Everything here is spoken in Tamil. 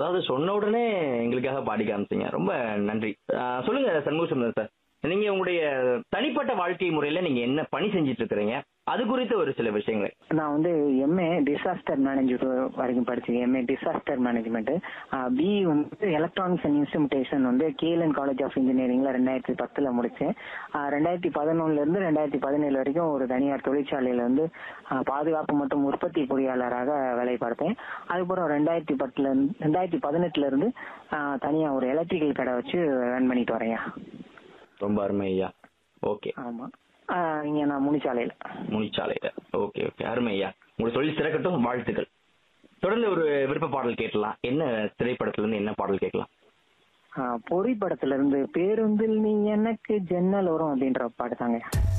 அதாவது சொன்ன உடனே எங்களுக்காக பாடி காமிச்சீங்க ரொம்ப நன்றி ஆஹ் சொல்லுங்க சண்முக சுந்தரம் சார் நீங்க உங்களுடைய தனிப்பட்ட வாழ்க்கை முறையில நீங்க என்ன பணி செஞ்சிட்டு இருக்கிறீங்க அது குறித்த ஒரு சில விஷயங்கள் நான் வந்து எம்ஏ டிசாஸ்டர் மேனேஜ்மெண்ட் வரைக்கும் படிச்சேன் எம்ஏ டிசாஸ்டர் மேனேஜ்மெண்ட் பி வந்து எலக்ட்ரானிக்ஸ் அண்ட் இன்ஸ்ட்ருமெண்டேஷன் வந்து கேஎல்என் காலேஜ் ஆஃப் இன்ஜினியரிங்ல ரெண்டாயிரத்தி பத்துல முடிச்சேன் ஆஹ் ரெண்டாயிரத்தி பதினொன்னுல இருந்து ரெண்டாயிரத்தி பதினேழு வரைக்கும் ஒரு தனியார் தொழிற்சாலையில வந்து ஆஹ் பாதுகாப்பு மற்றும் உற்பத்தி பொறியாளராக வேலை பார்த்தேன் அதுக்கப்புறம் ரெண்டாயிரத்தி பத்துல இருந்து ரெண்டாயிரத்தி பதினெட்டுல இருந்து ஆஹ் தனியா ஒரு எலக்ட்ரிக்கல் கடை வச்சு ரன் பண்ணிட்டு வரேன் ரொம்ப அருமை ஐயா ஓகே ஆமா ஆஹ் இங்க நான் முனிச்சாலையில முனிச்சாலையில ஓகே ஓகே அருமை ஐயா உங்களுடைய தொழில் சிறக்கட்டும் வாழ்த்துக்கள் தொடர்ந்து ஒரு விருப்ப பாடல் கேட்கலாம் என்ன திரைப்படத்துல இருந்து என்ன பாடல் கேட்கலாம் ஆஹ் பொறி படத்துல இருந்து பேருந்தில் நீ எனக்கு ஜன்னல் வரும் அப்படின்ற பாட்டு தாங்க